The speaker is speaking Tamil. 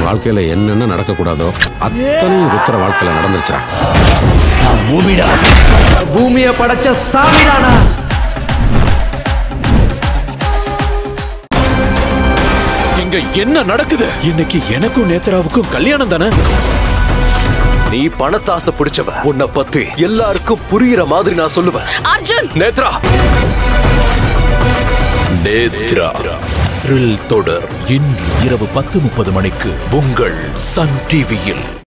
வாழ்க்கையில என்னென்ன நடக்கக்கூடாதோ அத்தனையும் ருத்ர வாழ்க்கையில நடந்துருச்சா பூமிடா பூமியை படைச்ச சாமிடானா இங்க என்ன நடக்குது இன்னைக்கு எனக்கும் நேத்ராவுக்கும் கல்யாணம் தானே நீ பணத்தாசை பிடிச்சவ உன்னை பத்தி எல்லாருக்கும் புரியுற மாதிரி நான் சொல்லுவேன் அர்ஜுன் நேத்ரா நேத்ரா த்ரில் தொடர் இன்று இரவு பத்து முப்பது மணிக்கு உங்கள் சன் டிவியில்